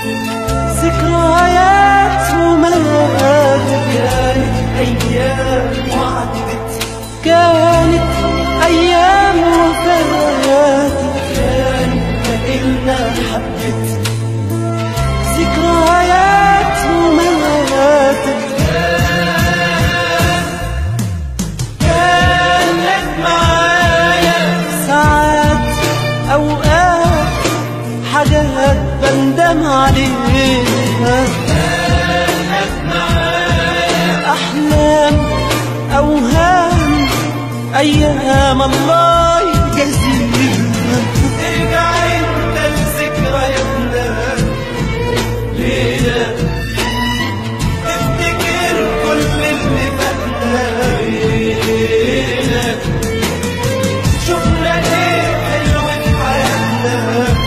ذكريات وماتت كانت أيام وعدت كانت أيام وفاتت كانت إلنا حبت ذكريات وماتت كانت معايا ساعات أوقات حاجات بندم عليها أحلام أوهام أيام الله يجزيها ارجع انت لذكرياتنا ليلة تفتكر كل اللي فاتنا ليلة شفنا ايه حلو في حياتنا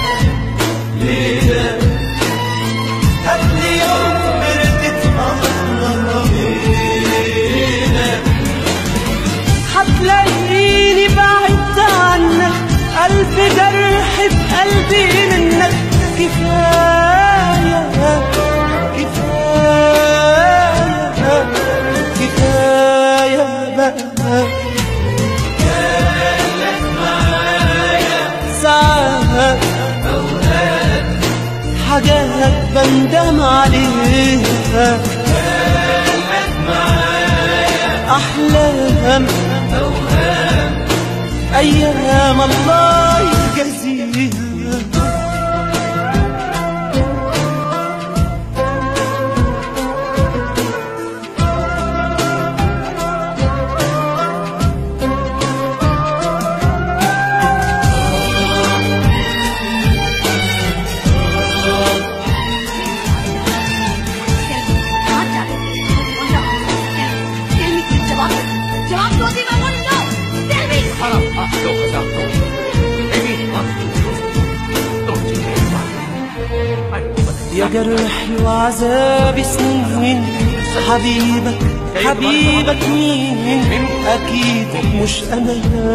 ليلة قبل يوم بردت أمرنا ليلة هتلاقيني بعدت عنك ألف جرح بقلبي منك كفاية كفاية كفاية بقى ساعات حاجات بندم عليها أحلام أيام الله يجزيها जवाब दो दी मैं बोल दो Tell me. لو خسرت ايمين يا جرحي وعذابي سنين حبيبك حبيبك مين أكيد مش أنا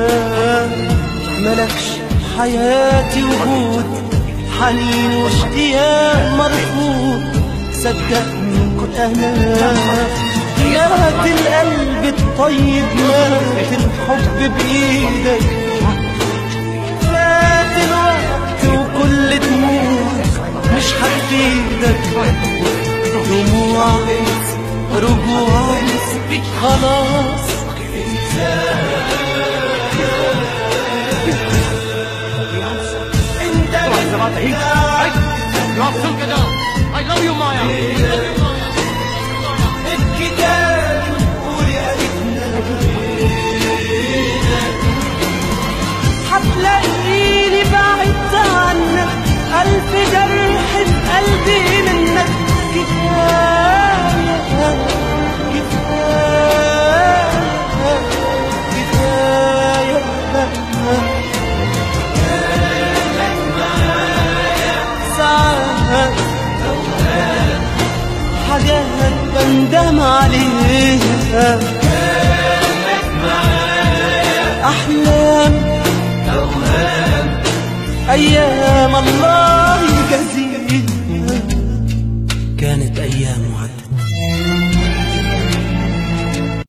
ملكش حياتي وجود حنين واشتياق مرفوض صدقني كنت أنا مات القلب الطيب مات الحب بإيدك فات الوقت وكل دموع مش هتفيدك دموع رجوع خلاص انت I love you, Maya. الكتاب يقول يا ريتنا هتلاقيني بعدت عنك ألف جرح بقلبي منك كفاية كفاية كفاية بقى ساعات حاجات بندم عليها أحلام أيام الله يجزيها كانت أيام وعدت